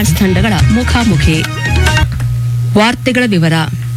Netherlands ತಂಡಗಳ ಮುಖಾಮುಖಿ ವಾರ್ತೆಗಳ ವಿವರ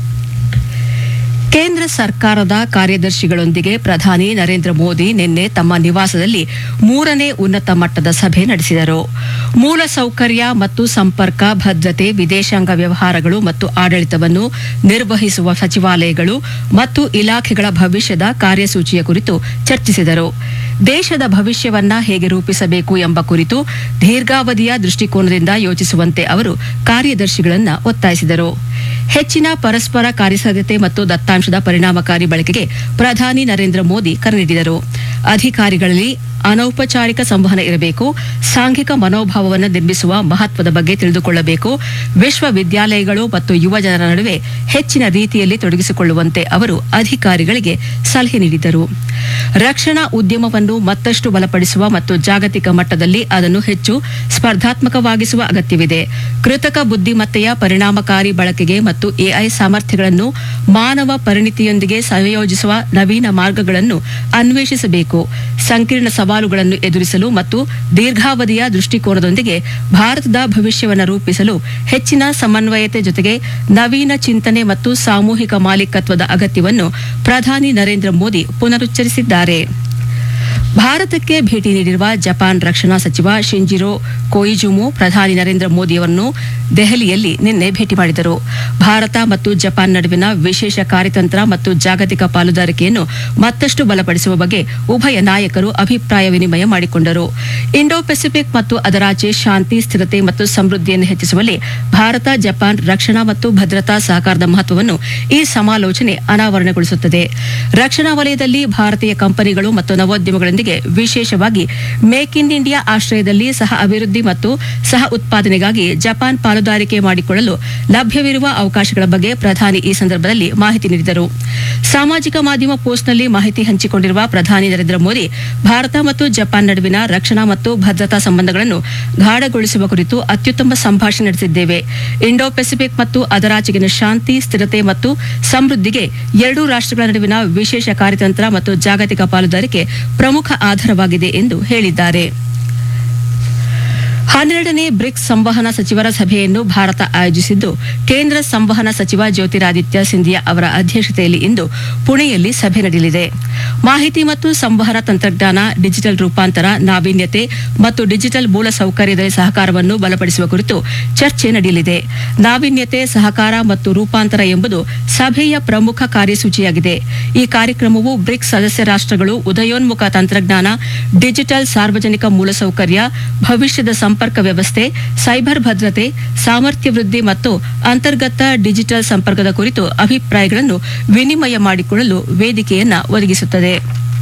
ಕೇಂದ್ರ ಸರ್ಕಾರದ ಕಾರ್ಯದರ್ಶಿಗಳೊಂದಿಗೆ ಪ್ರಧಾನಿ ನರೇಂದ್ರ ಮೋದಿ ನಿನ್ನೆ ತಮ್ಮ ನಿವಾಸದಲ್ಲಿ ಮೂರನೇ ಉನ್ನತ ಮಟ್ಟದ ಸಭೆ ನಡೆಸಿದರು ಮೂಲಸೌಕರ್ಯ ಮತ್ತು ಸಂಪರ್ಕ ಭದ್ರತೆ ವಿದೇಶಾಂಗ ವ್ಯವಹಾರಗಳು ಮತ್ತು ಆಡಳಿತವನ್ನು ನಿರ್ವಹಿಸುವ ಸಚಿವಾಲಯಗಳು ಮತ್ತು ಇಲಾಖೆಗಳ ಭವಿಷ್ಯದ ಕಾರ್ಯಸೂಚಿಯ ಕುರಿತು ಚರ್ಚಿಸಿದರು ದೇಶದ ಭವಿಷ್ಯವನ್ನ ಹೇಗೆ ರೂಪಿಸಬೇಕು ಎಂಬ ಕುರಿತು ದೀರ್ಘಾವಧಿಯ ದೃಷ್ಟಿಕೋನದಿಂದ ಯೋಚಿಸುವಂತೆ ಅವರು ಕಾರ್ಯದರ್ಶಿಗಳನ್ನ ಒತ್ತಾಯಿಸಿದರು ಹೆಚ್ಚಿನ ಪರಸ್ಪರ ಕಾರ್ಯಸಾಧ್ಯತೆ ಮತ್ತು ದತ್ತಾಂಶದ ಪರಿಣಾಮಕಾರಿ ಬಳಕೆಗೆ ಪ್ರಧಾನಿ ನರೇಂದ್ರ ಮೋದಿ ಕರೆ ನೀಡಿದರು ಅಧಿಕಾರಿಗಳಲ್ಲಿ ಅನೌಪಚಾರಿಕ ಸಂವಹನ ಇರಬೇಕು ಸಾಂಘಿಕ ಮನೋಭಾವವನ್ನು ನಿರ್ಮಿಸುವ ಮಹತ್ವದ ಬಗ್ಗೆ ತಿಳಿದುಕೊಳ್ಳಬೇಕು ವಿಶ್ವವಿದ್ಯಾಲಯಗಳು ಮತ್ತು ಯುವ ಜನರ ನಡುವೆ ಹೆಚ್ಚಿನ ರೀತಿಯಲ್ಲಿ ತೊಡಗಿಸಿಕೊಳ್ಳುವಂತೆ ಅವರು ಅಧಿಕಾರಿಗಳಿಗೆ ಸಲಹೆ ನೀಡಿದರು ರಕ್ಷಣಾ ಉದ್ಯಮವನ್ನು ಮತ್ತಷ್ಟು ಬಲಪಡಿಸುವ ಮತ್ತು ಜಾಗತಿಕ ಮಟ್ಟದಲ್ಲಿ ಅದನ್ನು ಹೆಚ್ಚು ಸ್ಪರ್ಧಾತ್ಮಕವಾಗಿಸುವ ಅಗತ್ಯವಿದೆ ಕೃತಕ ಬುದ್ದಿಮತ್ತೆಯ ಪರಿಣಾಮಕಾರಿ ಬಳಕೆಗೆ ಮತ್ತು ಎಐ ಸಾಮರ್ಥ್ಯಗಳನ್ನು ಮಾನವ ಪರಿಣಿತಿಯೊಂದಿಗೆ ಸಂಯೋಜಿಸುವ ನವೀನ ಮಾರ್ಗಗಳನ್ನು ಅನ್ವೇಷಿಸಬೇಕು ಸಂಕೀರ್ಣ ಸವಾಲುಗಳನ್ನು ಎದುರಿಸಲು ಮತ್ತು ದೀರ್ಘಾವಧಿಯ ದೃಷ್ಟಿಕೋನದೊಂದಿಗೆ ಭಾರತದ ಭವಿಷ್ಯವನ್ನು ರೂಪಿಸಲು ಹೆಚ್ಚಿನ ಸಮನ್ವಯತೆ ಜೊತೆಗೆ ನವೀನ ಚಿಂತನೆ ಮತ್ತು ಸಾಮೂಹಿಕ ಮಾಲೀಕತ್ವದ ಅಗತ್ಯವನ್ನು ಪ್ರಧಾನಿ ನರೇಂದ್ರ ಮೋದಿ ಪುನರುಚ್ಚರಿಸಿದ್ದಾರೆ ಭಾರತಕ್ಕೆ ಭೇಟಿ ನೀಡಿರುವ ಜಪಾನ್ ರಕ್ಷಣಾ ಸಚಿವ ಶಿಂಜಿರೋ ಕೊಯಿಜುಮು ಪ್ರಧಾನಿ ನರೇಂದ್ರ ಮೋದಿಯವರನ್ನು ದೆಹಲಿಯಲ್ಲಿ ನಿನ್ನೆ ಭೇಟಿ ಮಾಡಿದರು ಭಾರತ ಮತ್ತು ಜಪಾನ್ ನಡುವಿನ ವಿಶೇಷ ಕಾರ್ಯತಂತ್ರ ಮತ್ತು ಜಾಗತಿಕ ಪಾಲುದಾರಿಕೆಯನ್ನು ಮತ್ತಷ್ಟು ಬಲಪಡಿಸುವ ಬಗ್ಗೆ ಉಭಯ ನಾಯಕರು ಅಭಿಪ್ರಾಯ ವಿನಿಮಯ ಮಾಡಿಕೊಂಡರು ಇಂಡೋ ಪೆಸಿಫಿಕ್ ಮತ್ತು ಅದರಾಚೆ ಶಾಂತಿ ಸ್ಥಿರತೆ ಮತ್ತು ಸಮೃದ್ಧಿಯನ್ನು ಹೆಚ್ಚಿಸುವಲ್ಲಿ ಭಾರತ ಜಪಾನ್ ರಕ್ಷಣಾ ಮತ್ತು ಭದ್ರತಾ ಸಹಕಾರದ ಮಹತ್ವವನ್ನು ಈ ಸಮಾಲೋಚನೆ ಅನಾವರಣಗೊಳಿಸುತ್ತದೆ ರಕ್ಷಣಾ ವಲಯದಲ್ಲಿ ಭಾರತೀಯ ಕಂಪನಿಗಳು ಮತ್ತು ನವೋದ್ಯಮಗಳೊಂದಿಗೆ ವಿಶೇಷವಾಗಿ ಮೇಕ್ ಇನ್ ಇಂಡಿಯಾ ಆಶ್ರಯದಲ್ಲಿ ಸಹ ಅಭಿವೃದ್ಧಿ ಮತ್ತು ಸಹ ಉತ್ಪಾದನೆಗಾಗಿ ಜಪಾನ್ ಪಾಲುದಾರಿಕೆ ಮಾಡಿಕೊಳ್ಳಲು ಲಭ್ಯವಿರುವ ಅವಕಾಶಗಳ ಬಗ್ಗೆ ಪ್ರಧಾನಿ ಈ ಸಂದರ್ಭದಲ್ಲಿ ಮಾಹಿತಿ ನೀಡಿದರು ಸಾಮಾಜಿಕ ಮಾಧ್ಯಮ ಪೋಸ್ಟ್ನಲ್ಲಿ ಮಾಹಿತಿ ಹಂಚಿಕೊಂಡಿರುವ ಪ್ರಧಾನಿ ನರೇಂದ್ರ ಮೋದಿ ಭಾರತ ಮತ್ತು ಜಪಾನ್ ನಡುವಿನ ರಕ್ಷಣಾ ಮತ್ತು ಭದ್ರತಾ ಸಂಬಂಧಗಳನ್ನು ಗಾಢಗೊಳಿಸುವ ಕುರಿತು ಅತ್ಯುತ್ತಮ ಸಂಭಾಷಣೆ ನಡೆಸಿದ್ದೇವೆ ಇಂಡೋ ಪೆಸಿಫಿಕ್ ಮತ್ತು ಅದರಾಚೆಗಿನ ಶಾಂತಿ ಸ್ಥಿರತೆ ಮತ್ತು ಸಮೃದ್ಧಿಗೆ ಎರಡೂ ರಾಷ್ಟ್ರಗಳ ನಡುವಿನ ವಿಶೇಷ ಕಾರ್ಯತಂತ್ರ ಮತ್ತು ಜಾಗತಿಕ ಪಾಲುದಾರಿಕೆ ಪ್ರಮುಖ ಆಧಾರವಾಗಿದೆ ಎಂದು ಹೇಳಿದ್ದಾರೆ ಹನ್ನೆರಡನೇ ಬ್ರಿಕ್ಸ್ ಸಂವಹನ ಸಚಿವರ ಸಭೆಯನ್ನು ಭಾರತ ಆಯೋಜಿಸಿದ್ದು ಕೇಂದ್ರ ಸಂವಹನ ಸಚಿವ ಜ್ಯೋತಿರಾದಿತ್ಯ ಸಿಂಧಿಯಾ ಅವರ ಅಧ್ಯಕ್ಷತೆಯಲ್ಲಿ ಇಂದು ಪುಣೆಯಲ್ಲಿ ಸಭೆ ನಡೆಯಲಿದೆ ಮಾಹಿತಿ ಮತ್ತು ಸಂವಹನ ತಂತ್ರಜ್ಞಾನ ಡಿಜಿಟಲ್ ರೂಪಾಂತರ ನಾವೀನ್ಯತೆ ಮತ್ತು ಡಿಜಿಟಲ್ ಮೂಲಸೌಕರ್ಯದಲ್ಲಿ ಸಹಕಾರವನ್ನು ಬಲಪಡಿಸುವ ಕುರಿತು ಚರ್ಚೆ ನಡೆಯಲಿದೆ ನಾವೀನ್ಯತೆ ಸಹಕಾರ ಮತ್ತು ರೂಪಾಂತರ ಎಂಬುದು ಸಭೆಯ ಪ್ರಮುಖ ಕಾರ್ಯಸೂಚಿಯಾಗಿದೆ ಈ ಕಾರ್ಯಕ್ರಮವು ಬ್ರಿಕ್ಸ್ ಸದಸ್ಯ ರಾಷ್ಟ್ರಗಳು ಉದಯೋನ್ಮುಖ ತಂತ್ರಜ್ಞಾನ ಡಿಜಿಟಲ್ ಸಾರ್ವಜನಿಕ ಮೂಲಸೌಕರ್ಯ ಭವಿಷ್ಯದ ಸಂಪರ್ಕ ವ್ಯವಸ್ಥೆ ಸೈಬರ್ ಭದ್ರತೆ ಸಾಮರ್ಥ್ಯ ವೃದ್ಧಿ ಮತ್ತು ಅಂತರ್ಗತ ಡಿಜಿಟಲ್ ಸಂಪರ್ಕದ ಕುರಿತು ಅಭಿಪ್ರಾಯಗಳನ್ನು ವಿನಿಮಯ ಮಾಡಿಕೊಳ್ಳಲು ವೇದಿಕೆಯನ್ನ ಒದಗಿಸುತ್ತದೆ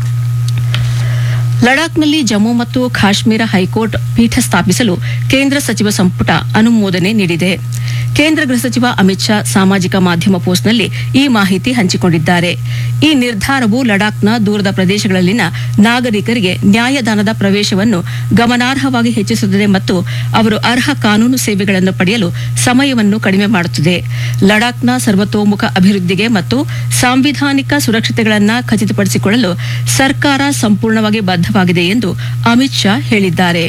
ಲಡಾಖ್ನಲ್ಲಿ ಜಮ್ಮು ಮತ್ತು ಕಾಶ್ಮೀರ ಹೈಕೋರ್ಟ್ ಪೀಠ ಸ್ಥಾಪಿಸಲು ಕೇಂದ್ರ ಸಚಿವ ಸಂಪುಟ ಅನುಮೋದನೆ ನೀಡಿದೆ ಕೇಂದ್ರ ಗೃಹ ಸಚಿವ ಅಮಿತ್ ಶಾ ಸಾಮಾಜಿಕ ಮಾಧ್ಯಮ ಪೋಸ್ಟ್ನಲ್ಲಿ ಈ ಮಾಹಿತಿ ಹಂಚಿಕೊಂಡಿದ್ದಾರೆ ಈ ನಿರ್ಧಾರವು ಲಡಾಖ್ನ ದೂರದ ಪ್ರದೇಶಗಳಲ್ಲಿನ ನಾಗರಿಕರಿಗೆ ನ್ಯಾಯದಾನದ ಪ್ರವೇಶವನ್ನು ಗಮನಾರ್ಹವಾಗಿ ಹೆಚ್ಚಿಸುತ್ತದೆ ಮತ್ತು ಅವರು ಅರ್ಹ ಕಾನೂನು ಸೇವೆಗಳನ್ನು ಪಡೆಯಲು ಸಮಯವನ್ನು ಕಡಿಮೆ ಮಾಡುತ್ತದೆ ಲಡಾಖ್ನ ಸರ್ವತೋಮುಖ ಅಭಿವೃದ್ಧಿಗೆ ಮತ್ತು ಸಾಂವಿಧಾನಿಕ ಸುರಕ್ಷತೆಗಳನ್ನು ಖಚಿತಪಡಿಸಿಕೊಳ್ಳಲು ಸರ್ಕಾರ ಸಂಪೂರ್ಣವಾಗಿ ಬದ್ಧವಾಗಿದೆ ಎಂದು ಅಮಿತ್ ಶಾ ಹೇಳಿದ್ದಾರೆ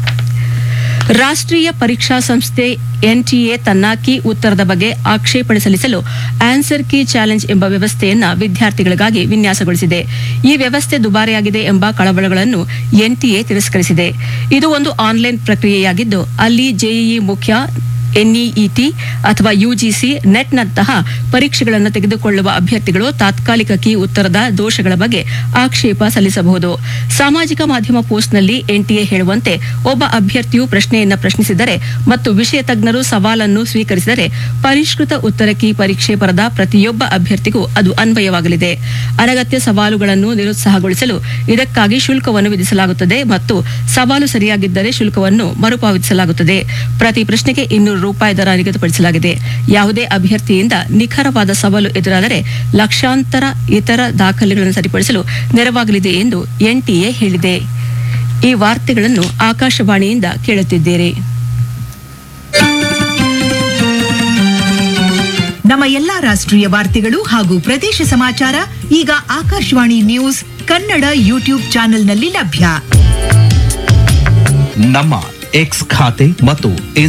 ರಾಷ್ಟ್ರೀಯ ಪರೀಕ್ಷಾ ಸಂಸ್ಥೆ ಎನ್ಟಿಎ ತನ್ನ ಕೀ ಉತ್ತರದ ಬಗ್ಗೆ ಆಕ್ಷೇಪಣೆ ಸಲ್ಲಿಸಲು ಆನ್ಸರ್ ಕೀ ಚಾಲೆಂಜ್ ಎಂಬ ವ್ಯವಸ್ಥೆಯನ್ನ ವಿದ್ಯಾರ್ಥಿಗಳಿಗಾಗಿ ವಿನ್ಯಾಸಗೊಳಿಸಿದೆ ಈ ವ್ಯವಸ್ಥೆ ದುಬಾರಿಯಾಗಿದೆ ಎಂಬ ಕಳವಳಗಳನ್ನು ಎನ್ಟಿಎ ತಿರಸ್ಕರಿಸಿದೆ ಇದು ಒಂದು ಆನ್ಲೈನ್ ಪ್ರಕ್ರಿಯೆಯಾಗಿದ್ದು ಅಲ್ಲಿ ಜೆಇಇ ಮುಖ್ಯ ಎನ್ಇಇಟಿ ಅಥವಾ ಯುಜಿಸಿ ನೆಟ್ನಂತಹ ಪರೀಕ್ಷೆಗಳನ್ನು ತೆಗೆದುಕೊಳ್ಳುವ ಅಭ್ಯರ್ಥಿಗಳು ತಾತ್ಕಾಲಿಕ ಕೀ ಉತ್ತರದ ದೋಷಗಳ ಬಗ್ಗೆ ಆಕ್ಷೇಪ ಸಲ್ಲಿಸಬಹುದು ಸಾಮಾಜಿಕ ಮಾಧ್ಯಮ ಪೋಸ್ಟ್ನಲ್ಲಿ ಎನ್ಟಿಎ ಹೇಳುವಂತೆ ಒಬ್ಬ ಅಭ್ಯರ್ಥಿಯು ಪ್ರಶ್ನೆಯನ್ನ ಪ್ರಶ್ನಿಸಿದರೆ ಮತ್ತು ವಿಷಯ ತಜ್ಞರು ಸವಾಲನ್ನು ಸ್ವೀಕರಿಸಿದರೆ ಪರಿಷ್ಕೃತ ಉತ್ತರ ಕೀ ಪರೀಕ್ಷೆ ಬರದ ಪ್ರತಿಯೊಬ್ಬ ಅಭ್ಯರ್ಥಿಗೂ ಅದು ಅನ್ವಯವಾಗಲಿದೆ ಅನಗತ್ಯ ಸವಾಲುಗಳನ್ನು ನಿರುತ್ಸಾಹಗೊಳಿಸಲು ಇದಕ್ಕಾಗಿ ಶುಲ್ಕವನ್ನು ವಿಧಿಸಲಾಗುತ್ತದೆ ಮತ್ತು ಸವಾಲು ಸರಿಯಾಗಿದ್ದರೆ ಶುಲ್ಕವನ್ನು ಮರುಪಾವತಿಸಲಾಗುತ್ತದೆ ಪ್ರತಿ ಪ್ರಶ್ನೆಗೆ ಇನ್ನೂರು ರೂಪಾಯಿ ದರ ನಿಗದಿಪಡಿಸಲಾಗಿದೆ ಯಾವುದೇ ಅಭ್ಯರ್ಥಿಯಿಂದ ನಿಖರವಾದ ಸವಾಲು ಎದುರಾದರೆ ಲಕ್ಷಾಂತರ ಇತರ ದಾಖಲೆಗಳನ್ನು ಸರಿಪಡಿಸಲು ನೆರವಾಗಲಿದೆ ಎಂದು ಎನ್ಟಿಎ ಹೇಳಿದೆ ಈ ವಾರ್ತೆಗಳನ್ನು ಆಕಾಶವಾಣಿಯಿಂದ ಕೇಳುತ್ತಿದ್ದೀರಿ ನಮ್ಮ ಎಲ್ಲಾ ರಾಷ್ಟ್ರೀಯ ವಾರ್ತೆಗಳು ಹಾಗೂ ಪ್ರದೇಶ ಸಮಾಚಾರ ಈಗ ಆಕಾಶವಾಣಿ ನ್ಯೂಸ್ ಕನ್ನಡ ಯೂಟ್ಯೂಬ್ ಚಾನೆಲ್ನಲ್ಲಿ ಲಭ್ಯ ನಮ್ಮ ಎಕ್ಸ್ ಖಾತೆ ಮತ್ತು